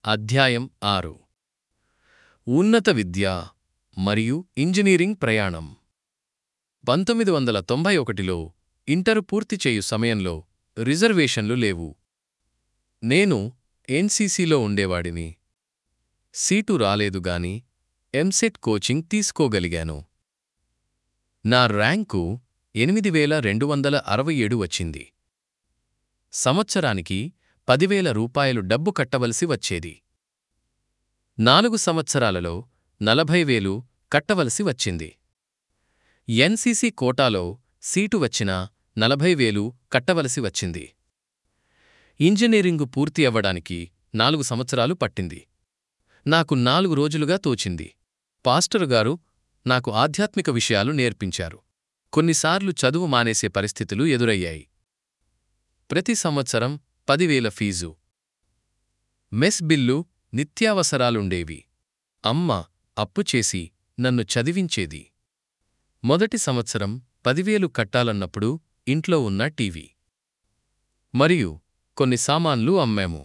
అధ్యాయం ఆరు ఉన్నత విద్య మరియు ఇంజనీరింగ్ ప్రయాణం పంతొమ్మిది వందల తొంభై ఒకటిలో ఇంటర్ పూర్తి చేయు సమయంలో రిజర్వేషన్లు లేవు నేను ఎన్సీసీలో ఉండేవాడిని సీటు రాలేదు గాని ఎంసెట్ కోచింగ్ తీసుకోగలిగాను నా ర్యాంకు ఎనిమిది వేల రెండు వందల అరవై ఏడు వచ్చింది సంవత్సరానికి పదివేల రూపాయలు డబ్బు కట్టవలసి వచ్చేది నాలుగు సంవత్సరాలలో నలభై వేలు కట్టవలసి వచ్చింది ఎన్సీసీ కోటాలో సీటు వచ్చినా నలభై వేలు కట్టవలసి వచ్చింది ఇంజనీరింగు పూర్తి అవ్వడానికి నాలుగు సంవత్సరాలు పట్టింది నాకు నాలుగు రోజులుగా తోచింది పాస్టరు గారు నాకు ఆధ్యాత్మిక విషయాలు నేర్పించారు కొన్నిసార్లు చదువు మానేసే పరిస్థితులు ఎదురయ్యాయి ప్రతి సంవత్సరం పదివేల ఫీజు మెస్ బిల్లు నిత్యావసరాలుండేవి అమ్మ అప్పు చేసి నన్ను చదివించేది మొదటి సంవత్సరం పదివేలు కట్టాలన్నప్పుడు ఇంట్లో ఉన్న టీవీ మరియు కొన్ని సామాన్లు అమ్మాము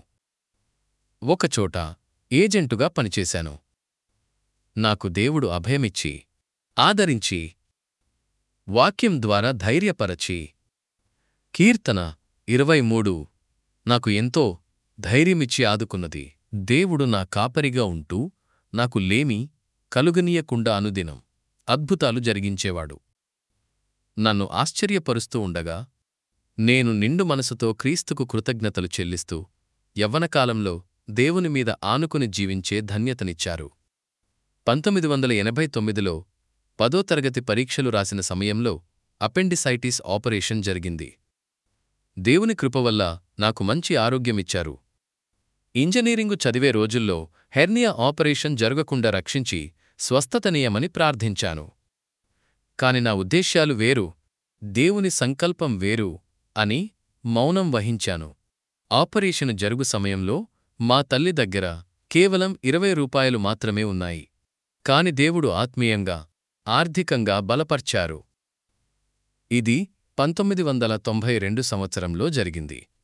ఒకచోట ఏజెంటుగా పనిచేశాను నాకు దేవుడు అభయమిచ్చి ఆదరించి వాక్యం ద్వారా ధైర్యపరచి కీర్తన ఇరవై మూడు నాకు ఎంతో ధైర్యమిచ్చి ఆదుకున్నది దేవుడు నా కాపరిగా ఉంటూ నాకు లేమి కలుగనీయకుండా అనుదినం అద్భుతాలు జరిగించేవాడు నన్ను ఆశ్చర్యపరుస్తూ ఉండగా నేను నిండు మనసుతో క్రీస్తుకు కృతజ్ఞతలు చెల్లిస్తూ యవ్వనకాలంలో దేవుని మీద ఆనుకుని జీవించే ధన్యతనిచ్చారు పంతొమ్మిది వందల ఎనభై తొమ్మిదిలో పదో తరగతి పరీక్షలు రాసిన సమయంలో అపెండిసైటిస్ ఆపరేషన్ జరిగింది దేవుని కృపవల్ల నాకు మంచి ఆరోగ్యమిచ్చారు ఇంజనీరింగు చదివే రోజుల్లో హెర్నియా ఆపరేషన్ జరగకుండా రక్షించి స్వస్థతనీయమని ప్రార్థించాను కాని నా ఉద్దేశ్యాలు వేరు దేవుని సంకల్పం వేరు అని మౌనం వహించాను ఆపరేషను జరుగు సమయంలో మా తల్లి దగ్గర కేవలం ఇరవై రూపాయలు మాత్రమే ఉన్నాయి కాని దేవుడు ఆత్మీయంగా ఆర్థికంగా బలపర్చారు ఇది పంతొమ్మిది వందల తొంభై రెండు సంవత్సరంలో జరిగింది